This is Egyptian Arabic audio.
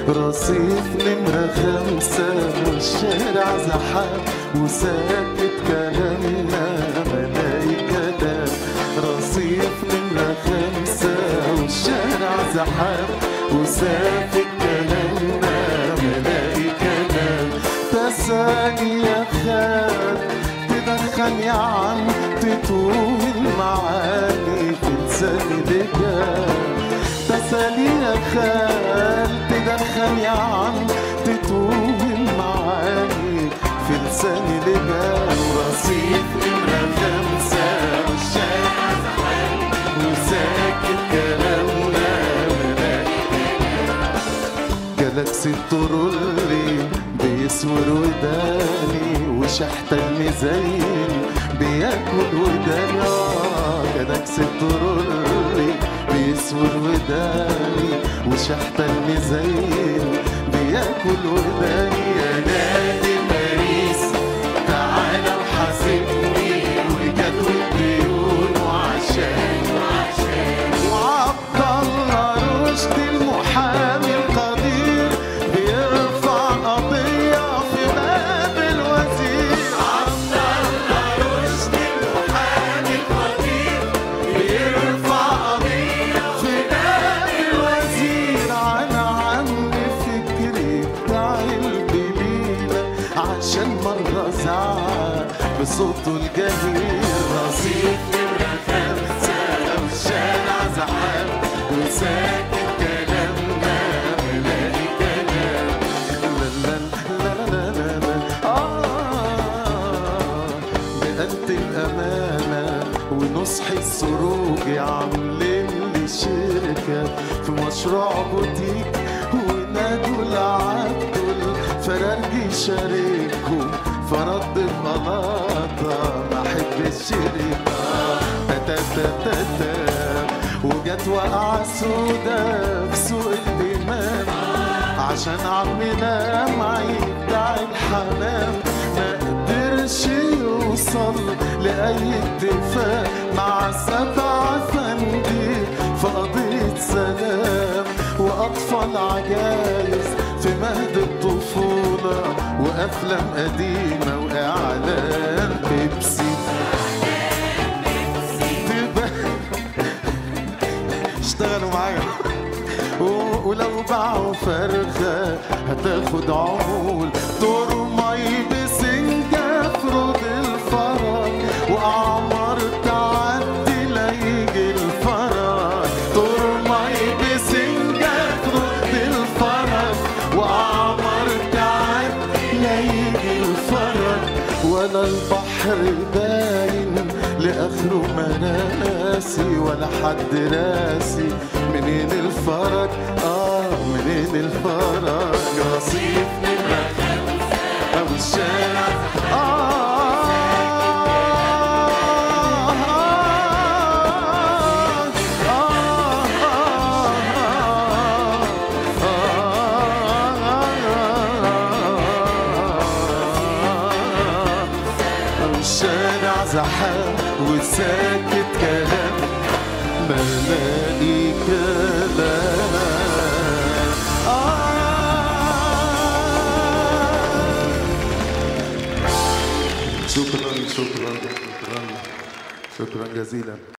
رصيف نمرة خمسة والشارع زحام وساكت كلامنا ملايكة دام رصيف نمرة خمسة والشارع زحام وساكت كلامنا ملايكة دام تساني يا خال تدخل يا عم تتوه المعاني في لسان لجام تسالي يا خال تدخل يا عم تتوه المعاني في لسان لجام رصيف نمرة خمسة والشارع زحام وساكت كلامنا جالاكسي الترولي بيسور وداني وشحت المزين بياكل وداني آه، جالاكسي الترولي بيسور وداني وشحت المزين بياكل وداني يا نادي باريس تعالى وحاسبني وجدول الديون وعشان وعبد الله رشدي المحامي القدير بيرفع قضية في باب الوزير عبد الله رشدي المحامي القدير بيرفع قضية في باب الوزير عن عم فكري بتاع البليلة عشان مرة زعق بصوته الجميل رصيف نمرة خمسة والشارع زحام وساكت كلامنا ملاقي كلام لا لا لا لا لا لا آه بقلت الأمانة ونصحي السروج عاملين لي شركة في مشروع بوتيك ونادوا العبد الفرارجي شاركهم فرد بغلاطة ما أحب الشركة تا تا تا تا وجت وقعة سودا في سوق الإمام عشان عمنا معي يدعي الحمام ما قدرش يوصل لأي اتفاق مع سبع فندي في قضية سلام وأطفال عجايز في مهد الطفولة وأفلام قديمة وإعلان بيبسي تبقى اشتغلوا معايا و- ولو باعوا فرخة هتاخد عمول ترمي بسنجة فرود الفرج وأعمار تعدي ليجي الفرج ترمي بسنجة فرود الفرج وأعمار تعدي ليجي الفرج ولا البحر باين لآخره مراسي ولا حد راسي منين الفرج اه منين الفرج رصيف نمرة خمسة أو الشارع الشارع زحام وساكت كلام بلاقي كلام آه شكرا شكرا شكرا شكرا جزيلا